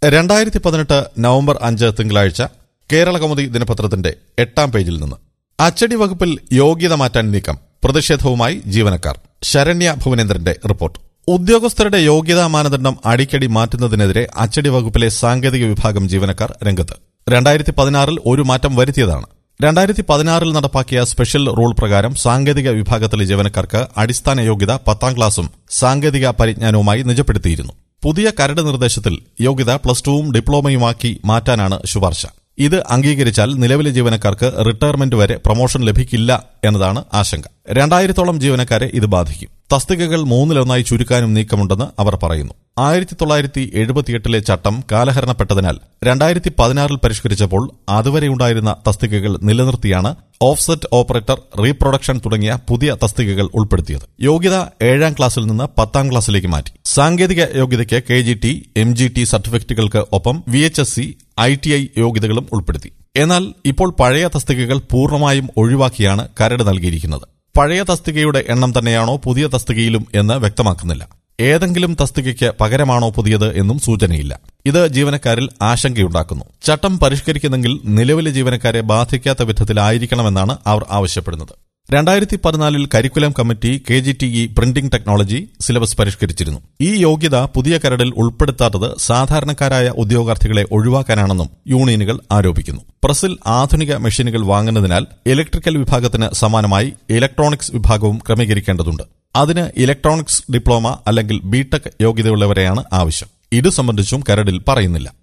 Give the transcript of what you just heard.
രണ്ടായിരത്തി പതിനെട്ട് നവംബർ അഞ്ച് തിങ്കളാഴ്ച കേരള കൗമുദി ദിനപത്രത്തിന്റെ എട്ടാം പേജിൽ നിന്ന് അച്ചടി വകുപ്പിൽ യോഗ്യത മാറ്റാൻ നീക്കം പ്രതിഷേധവുമായി ജീവനക്കാർ ശരണ്യ ഭുവനേന്ദ്രന്റെ റിപ്പോർട്ട് ഉദ്യോഗസ്ഥരുടെ യോഗ്യതാ മാനദണ്ഡം അടിക്കടി മാറ്റുന്നതിനെതിരെ അച്ചടി വകുപ്പിലെ സാങ്കേതിക വിഭാഗം ജീവനക്കാർ രംഗത്ത് രണ്ടായിരത്തി പതിനാറിൽ ഒരു മാറ്റം വരുത്തിയതാണ് രണ്ടായിരത്തി പതിനാറിൽ നടപ്പാക്കിയ സ്പെഷ്യൽ റൂൾ പ്രകാരം സാങ്കേതിക വിഭാഗത്തിലെ ജീവനക്കാർക്ക് അടിസ്ഥാന യോഗ്യത പത്താം ക്ലാസും സാങ്കേതിക പരിജ്ഞാനവുമായി നിജപ്പെടുത്തിയിരുന്നു പുതിയ കരട് നിർദ്ദേശത്തിൽ യോഗ്യത പ്ലസ് ടുവും ഡിപ്ലോമയുമാക്കി മാറ്റാനാണ് ശുപാർശ ഇത് അംഗീകരിച്ചാൽ നിലവിലെ ജീവനക്കാർക്ക് റിട്ടയർമെന്റ് വരെ പ്രൊമോഷൻ ലഭിക്കില്ല എന്നതാണ് ആശങ്ക രണ്ടായിരത്തോളം ജീവനക്കാരെ ഇത് ബാധിക്കും തസ്തികകൾ മൂന്നിലൊന്നായി ചുരുക്കാനും നീക്കമുണ്ടെന്ന് അവർ പറയുന്നു ആയിരത്തി തൊള്ളായിരത്തി എഴുപത്തിയെട്ടിലെ ചട്ടം കാലഹരണപ്പെട്ടതിനാൽ രണ്ടായിരത്തി പതിനാറിൽ പരിഷ്കരിച്ചപ്പോൾ അതുവരെയുണ്ടായിരുന്ന തസ്തികകൾ നിലനിർത്തിയാണ് ഓഫ്സെറ്റ് ഓപ്പറേറ്റർ റീപ്രൊഡക്ഷൻ തുടങ്ങിയ പുതിയ തസ്തികകൾ ഉൾപ്പെടുത്തിയത് യോഗ്യത ഏഴാം ക്ലാസ്സിൽ നിന്ന് പത്താം ക്ലാസ്സിലേക്ക് മാറ്റി സാങ്കേതിക യോഗ്യതയ്ക്ക് K G T M G T സർട്ടിഫിക്കറ്റുകൾക്ക് ഒപ്പം V H S C I T I യോഗ്യതകളും ഉൾപ്പെടുത്തി എന്നാൽ ഇപ്പോൾ പഴയ തസ്തികകൾ പൂർണ്ണമായും ഒഴിവാക്കിയാണ് കരട് നൽകിയിരിക്കുന്നത് പഴയ തസ്തികയുടെ എണ്ണം തന്നെയാണോ പുതിയ തസ്തികയിലും എന്ന് വ്യക്തമാക്കുന്നില്ല ഏതെങ്കിലും തസ്തികയ്ക്ക് പകരമാണോ പുതിയത് എന്നും സൂചനയില്ല ഇത് ജീവനക്കാരിൽ ആശങ്കയുണ്ടാക്കുന്നു ചട്ടം പരിഷ്കരിക്കുന്നെങ്കിൽ നിലവിലെ ജീവനക്കാരെ ബാധിക്കാത്ത വിധത്തിലായിരിക്കണമെന്നാണ് അവർ ആവശ്യപ്പെടുന്നത് രണ്ടായിരത്തി പതിനാലിൽ curriculum committee K G T E printing technology syllabus പരിഷ്കരിച്ചിരുന്നു ഈ യോഗ്യത പുതിയ കരടിൽ ഉൾപ്പെടുത്താത്തത് സാധാരണക്കാരായ ഉദ്യോഗാർത്ഥികളെ ഒഴിവാക്കാനാണെന്നും യൂണിയനുകൾ ആരോപിക്കുന്നു പ്രസിൽ ആധുനിക മെഷീനുകൾ വാങ്ങുന്നതിനാൽ ഇലക്ട്രിക്കൽ വിഭാഗത്തിന് സമാനമായി ഇലക്ട്രോണിക്സ് വിഭാഗവും ക്രമീകരിക്കേണ്ടതുണ്ട് അതിന് ഇലക്ട്രോണിക്സ് ഡിപ്ലോമ അല്ലെങ്കിൽ ബിടെക് യോഗ്യതയുള്ളവരെയാണ് ആവശ്യം ഇതു സംബന്ധിച്ചും കരടിൽ പറയുന്നില്ല